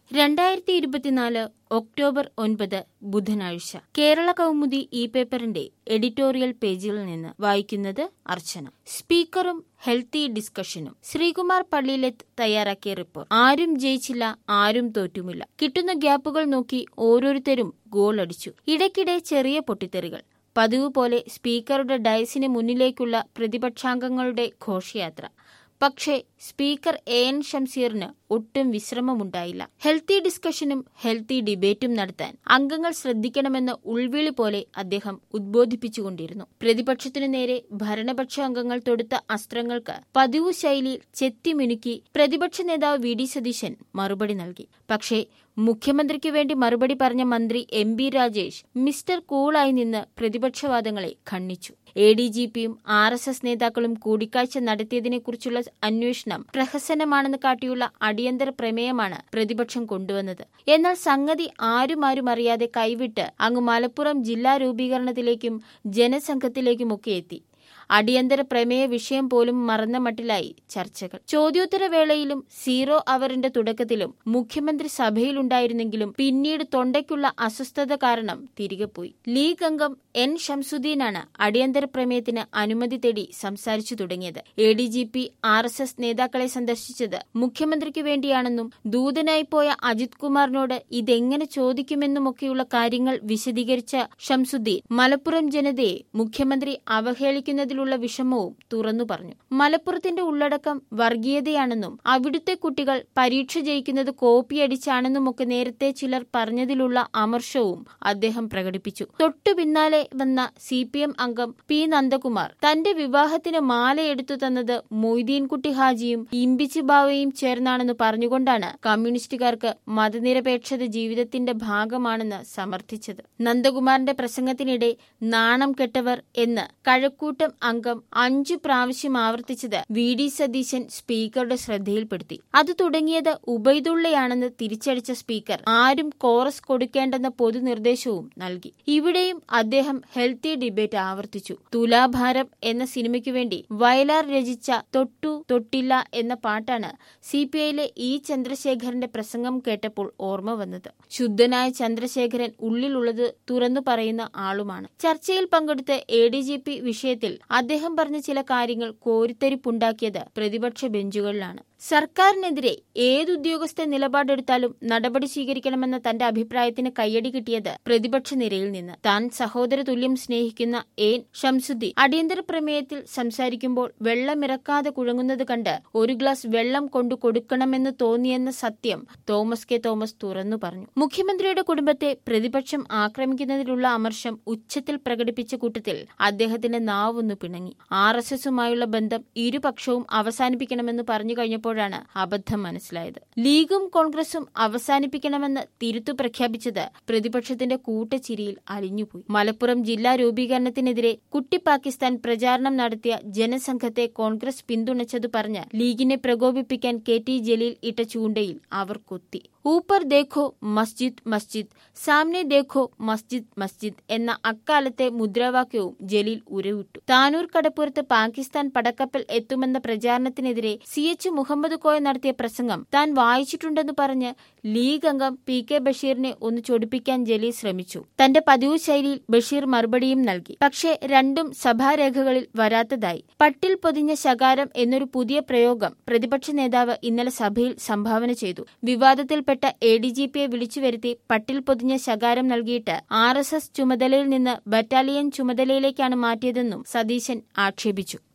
രണ്ടായിരത്തി ഇരുപത്തിനാല് ഒക്ടോബർ ഒൻപത് ബുധനാഴ്ച കേരള കൗമുദി ഇ പേപ്പറിന്റെ എഡിറ്റോറിയൽ പേജിൽ നിന്ന് വായിക്കുന്നത് അർച്ചന സ്പീക്കറും ഹെൽത്തി ഡിസ്കഷനും ശ്രീകുമാർ പള്ളിയിലെത്ത് തയ്യാറാക്കിയ റിപ്പോർട്ട് ആരും ജയിച്ചില്ല ആരും തോറ്റുമില്ല കിട്ടുന്ന ഗ്യാപ്പുകൾ നോക്കി ഓരോരുത്തരും ഗോൾ അടിച്ചു ഇടയ്ക്കിടെ ചെറിയ പൊട്ടിത്തെറികൾ പതിവ് പോലെ സ്പീക്കറുടെ ഡയസിന് മുന്നിലേക്കുള്ള പ്രതിപക്ഷാംഗങ്ങളുടെ ഘോഷയാത്ര പക്ഷേ സ്പീക്കർ എ എൻ ഷംസീറിന് ഒട്ടും വിശ്രമമുണ്ടായില്ല ഹെൽത്തി ഡിസ്കഷനും ഹെൽത്തി ഡിബേറ്റും നടത്താൻ അംഗങ്ങൾ ശ്രദ്ധിക്കണമെന്ന ഉൾവിളി പോലെ അദ്ദേഹം ഉദ്ബോധിപ്പിച്ചുകൊണ്ടിരുന്നു പ്രതിപക്ഷത്തിനു നേരെ ഭരണപക്ഷ അംഗങ്ങൾ തൊടുത്ത അസ്ത്രങ്ങൾക്ക് പതിവു ശൈലിയിൽ ചെത്തിമിനുക്കി പ്രതിപക്ഷ നേതാവ് വി ഡി സതീശൻ മറുപടി നൽകി പക്ഷേ മുഖ്യമന്ത്രിക്ക് വേണ്ടി മറുപടി പറഞ്ഞ മന്ത്രി എം ബി രാജേഷ് മിസ്റ്റർ കൂളായി നിന്ന് പ്രതിപക്ഷവാദങ്ങളെ ഖണ്ഡിച്ചു എ ഡി ജി പിയും ആർ എസ് എസ് നേതാക്കളും കൂടിക്കാഴ്ച നടത്തിയതിനെക്കുറിച്ചുള്ള അന്വേഷണം പ്രഹസനമാണെന്ന് കാട്ടിയുള്ള അടിയന്തര പ്രമേയമാണ് പ്രതിപക്ഷം കൊണ്ടുവന്നത് എന്നാൽ സംഗതി ആരുമാരും അറിയാതെ കൈവിട്ട് അങ്ങ് മലപ്പുറം ജില്ലാ രൂപീകരണത്തിലേക്കും ജനസംഘത്തിലേക്കുമൊക്കെ എത്തി അടിയന്തര പ്രമേയ വിഷയം പോലും മറന്ന മട്ടിലായി ചർച്ചകൾ ചോദ്യോത്തര വേളയിലും സീറോ അവറിന്റെ തുടക്കത്തിലും മുഖ്യമന്ത്രി സഭയിലുണ്ടായിരുന്നെങ്കിലും പിന്നീട് തൊണ്ടയ്ക്കുള്ള അസ്വസ്ഥത കാരണം തിരികെ പോയി ലീഗ് അംഗം എൻ ഷംസുദ്ദീനാണ് അടിയന്തര പ്രമേയത്തിന് അനുമതി തേടി സംസാരിച്ചു തുടങ്ങിയത് A D G P R S S നേതാക്കളെ സന്ദർശിച്ചത് മുഖ്യമന്ത്രിക്ക് വേണ്ടിയാണെന്നും ദൂതനായി പോയ അജിത് കുമാറിനോട് ഇതെങ്ങനെ ചോദിക്കുമെന്നുമൊക്കെയുള്ള കാര്യങ്ങൾ വിശദീകരിച്ച ഷംസുദ്ദീൻ മലപ്പുറം ജനതയെ മുഖ്യമന്ത്രി അവഹേളിക്കുന്നതിൽ തരത്തിലുള്ള വിഷമവും തുറന്നു പറഞ്ഞു മലപ്പുറത്തിന്റെ ഉള്ളടക്കം വർഗീയതയാണെന്നും അവിടുത്തെ കുട്ടികൾ പരീക്ഷ ജയിക്കുന്നത് കോപ്പിയടിച്ചാണെന്നുമൊക്കെ നേരത്തെ ചിലർ പറഞ്ഞതിലുള്ള അമർഷവും അദ്ദേഹം പ്രകടിപ്പിച്ചു തൊട്ടു പിന്നാലെ വന്ന സി പി എം അംഗം പി നന്ദകുമാർ തന്റെ വിവാഹത്തിന് മാലയെടുത്തു തന്നത് മൊയ്തീൻകുട്ടി ഹാജിയും ഇമ്പിച്ചി ബാവയും ചേർന്നാണെന്ന് പറഞ്ഞുകൊണ്ടാണ് കമ്മ്യൂണിസ്റ്റുകാർക്ക് മതനിരപേക്ഷത ജീവിതത്തിന്റെ ഭാഗമാണെന്ന് സമർത്ഥിച്ചത് നന്ദകുമാറിന്റെ പ്രസംഗത്തിനിടെ നാണം കെട്ടവർ എന്ന് കഴക്കൂട്ടം അംഗം അഞ്ചു പ്രാവശ്യം ആവർത്തിച്ചത് വി ഡി സതീശൻ സ്പീക്കറുടെ ശ്രദ്ധയിൽപ്പെടുത്തി അത് തുടങ്ങിയത് ഉബൈദുള്ളയാണെന്ന് തിരിച്ചടിച്ച സ്പീക്കർ ആരും കോറസ് കൊടുക്കേണ്ടെന്ന പൊതുനിർദ്ദേശവും നൽകി ഇവിടെയും അദ്ദേഹം ഹെൽത്തി ഡിബേറ്റ് ആവർത്തിച്ചു തുലാഭാരം എന്ന സിനിമയ്ക്കു വേണ്ടി വയലാർ രചിച്ച തൊട്ടു തൊട്ടില്ല എന്ന പാട്ടാണ് സി പി ഐയിലെ ഇ ചന്ദ്രശേഖരന്റെ പ്രസംഗം കേട്ടപ്പോൾ ഓർമ്മ വന്നത് ശുദ്ധനായ ചന്ദ്രശേഖരൻ ഉള്ളിലുള്ളത് തുറന്നു പറയുന്ന ആളുമാണ് ചർച്ചയിൽ പങ്കെടുത്ത എ ഡി ജി പി വിഷയത്തിൽ അദ്ദേഹം പറഞ്ഞ ചില കാര്യങ്ങൾ കോരിത്തരിപ്പുണ്ടാക്കിയത് പ്രതിപക്ഷ ബെഞ്ചുകളിലാണ് സർക്കാരിനെതിരെ ഏതുദ്യോഗസ്ഥ നിലപാടെടുത്താലും നടപടി സ്വീകരിക്കണമെന്ന തന്റെ അഭിപ്രായത്തിന് കയ്യടി കിട്ടിയത് പ്രതിപക്ഷ നിരയിൽ നിന്ന് താൻ സഹോദര തുല്യം സ്നേഹിക്കുന്ന എൻ ഷംസുദ്ദീൻ അടിയന്തര പ്രമേയത്തിൽ സംസാരിക്കുമ്പോൾ വെള്ളമിറക്കാതെ കുഴങ്ങുന്നത് കണ്ട് ഒരു ഗ്ലാസ് വെള്ളം കൊണ്ടു കൊടുക്കണമെന്ന് തോന്നിയെന്ന സത്യം തോമസ് കെ തോമസ് തുറന്നു പറഞ്ഞു മുഖ്യമന്ത്രിയുടെ കുടുംബത്തെ പ്രതിപക്ഷം ആക്രമിക്കുന്നതിലുള്ള അമർഷം ഉച്ചത്തിൽ പ്രകടിപ്പിച്ച കൂട്ടത്തിൽ അദ്ദേഹത്തിന്റെ നാവൊന്നു പിണങ്ങി ആർ എസ് എസുമായുള്ള ബന്ധം ഇരുപക്ഷവും അവസാനിപ്പിക്കണമെന്ന് പറഞ്ഞു കഴിഞ്ഞപ്പോൾ കഴിഞ്ഞപ്പോഴാണ് അബദ്ധം മനസ്സിലായത് ലീഗും കോൺഗ്രസും അവസാനിപ്പിക്കണമെന്ന് തിരുത്തു പ്രഖ്യാപിച്ചത് പ്രതിപക്ഷത്തിന്റെ കൂട്ടച്ചിരിയിൽ അലിഞ്ഞുപോയി മലപ്പുറം ജില്ലാ രൂപീകരണത്തിനെതിരെ കുട്ടി പാകിസ്ഥാൻ പ്രചാരണം നടത്തിയ ജനസംഘത്തെ കോൺഗ്രസ് പിന്തുണച്ചത് പറഞ്ഞ് ലീഗിനെ പ്രകോപിപ്പിക്കാൻ കെ ടി ജലീൽ ഇട്ട ചൂണ്ടയിൽ അവർ കൊത്തി ഊപ്പർ ദേഖോ മസ്ജിദ് മസ്ജിദ് സാമ്നെ ദേഖോ മസ്ജിദ് മസ്ജിദ് എന്ന അക്കാലത്തെ മുദ്രാവാക്യവും ജലീൽ ഉരവിട്ടു താനൂർ കടപ്പുറത്ത് പാകിസ്ഥാൻ പടക്കപ്പൽ എത്തുമെന്ന പ്രചാരണത്തിനെതിരെ സി എച്ച് മുഹമ്മദ് കോയ നടത്തിയ പ്രസംഗം താൻ വായിച്ചിട്ടുണ്ടെന്ന് പറഞ്ഞ് ലീഗ് അംഗം പി കെ ബഷീറിനെ ഒന്ന് ചൊടിപ്പിക്കാൻ ജലീൽ ശ്രമിച്ചു തന്റെ പതിവ് ശൈലിയിൽ ബഷീർ മറുപടിയും നൽകി പക്ഷേ രണ്ടും സഭാരേഖകളിൽ വരാത്തതായി പട്ടിൽ പൊതിഞ്ഞ ശകാരം എന്നൊരു പുതിയ പ്രയോഗം പ്രതിപക്ഷ നേതാവ് ഇന്നലെ സഭയിൽ സംഭാവന ചെയ്തു വിവാദത്തിൽപ്പെട്ട എ ഡി ജി പിയെ വിളിച്ചു വരുത്തി പട്ടിൽ പൊതിഞ്ഞ ശകാരം നൽകിയിട്ട് ആർ എസ് എസ് ചുമതലയിൽ നിന്ന് ബറ്റാലിയൻ ചുമതലയിലേക്കാണ് മാറ്റിയതെന്നും സതീശൻ ആക്ഷേപിച്ചു